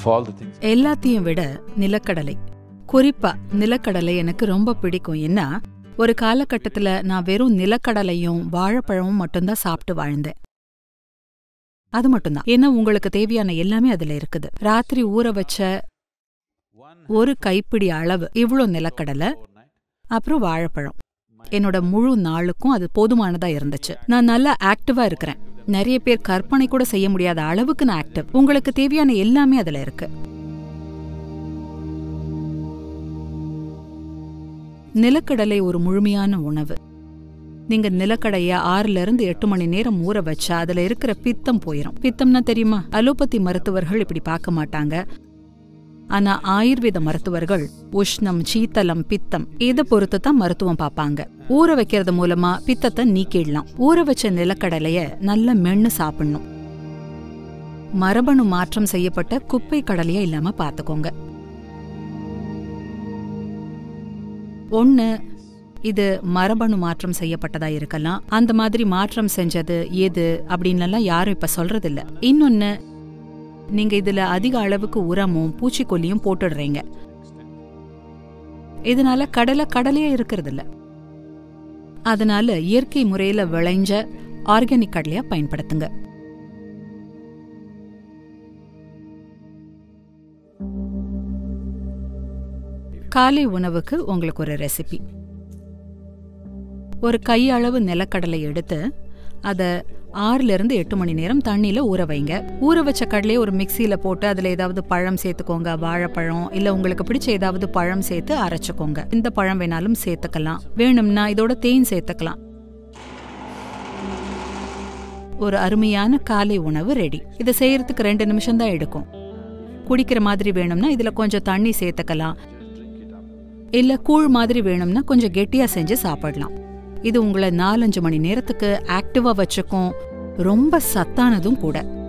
all the things. எல்லாத்தையும் விட நிலக்கடலை குறிப்பா நிலக்கடலை எனக்கு ரொம்ப பிடிக்கும் ஏன்னா ஒரு காலகட்டத்துல நான் வெறும் நிலக்கடலையும் வாழைப்பழமும் மட்டும்தான் சாப்பிட்டு வாழ்ந்தேன் அது மட்டும்தான் ஏன்னா உங்களுக்கு தேவையான எல்லாமே அதுல இருக்குது ராத்திரி ஊற வச்ச ஒரு கைப்பிடி அளவு இவ்ளோ நிலக்கடலை அப்புறம் வாழைப்பழம் என்னோட முழு நாளுக்கும் அது போதுமானதா இருந்துச்சு நான் நல்லா ஆக்டிவா இருக்கிறேன் நிறைய பேர் கற்பனை கூட செய்ய முடியாத அளவுக்கு நான் ஆக்டிவ் உங்களுக்கு தேவையான எல்லாமே அதுல இருக்கு நிலக்கடலை ஒரு முழுமையான உணவு நீங்க நிலக்கடைய ஆறுல இருந்து எட்டு மணி நேரம் ஊற வச்சா அதுல இருக்கிற பித்தம் போயிரும் பித்தம்னா தெரியுமா அலோபதி மருத்துவர்கள் இப்படி பார்க்க மாட்டாங்க ஆனா ஆயுர்வேத மருத்துவர்கள் உஷ்ணம் சீத்தலம் பித்தம் இதை பொறுத்து தான் மருத்துவம் பார்ப்பாங்க ஊற வைக்கிறது மூலமா பித்தத்தை நீக்கிடலாம் ஊற வச்ச நிலக்கடலைய நல்லா மென்னு சாப்பிடணும் மரபணு மாற்றம் செய்யப்பட்ட குப்பை கடலையா இல்லாம பாத்துக்கோங்க ஒண்ணு இது மரபணு மாற்றம் செய்யப்பட்டதா இருக்கலாம் அந்த மாதிரி மாற்றம் செஞ்சது எது அப்படின்னுலாம் யாரும் இப்ப சொல்றதில்ல இன்னொன்னு நீங்க இதுல அதிக அளவுக்கு உரமும் பூச்சிக்கொல்லியும் போட்டுடுறீங்க இதனால கடலை கடலையே இருக்கிறது இல்ல அதனால இயற்கை முறையில விளைஞ்ச ஆர்கானிக் கடலையா பயன்படுத்துங்க காலை உணவுக்கு உங்களுக்கு ஒரு ரெசிபி ஒரு கையளவு நிலக்கடலை எடுத்து அதை ஆறுல இருந்து எட்டு மணி நேரம் தண்ணியில ஊற வைங்க ஊற வச்ச கடலையை ஒரு மிக்சியில போட்டு அதுல ஏதாவது பழம் சேர்த்துக்கோங்க வாழைப்பழம் இல்ல உங்களுக்கு பிடிச்ச ஏதாவது பழம் சேர்த்து அரைச்சுக்கோங்க இந்த பழம் வேணாலும் சேர்த்துக்கலாம் வேணும்னா இதோட தேன் சேர்த்துக்கலாம் ஒரு அருமையான காலை உணவு ரெடி இதை செய்யறதுக்கு ரெண்டு நிமிஷம் தான் எடுக்கும் குடிக்கிற மாதிரி வேணும்னா இதுல கொஞ்சம் தண்ணி சேர்த்துக்கலாம் இல்ல கூழ் மாதிரி வேணும்னா கொஞ்சம் கெட்டியா செஞ்சு சாப்பிடலாம் இது உங்களை நாலஞ்சு மணி நேரத்துக்கு ஆக்டிவா வச்சுக்கும் ரொம்ப சத்தானதும் கூட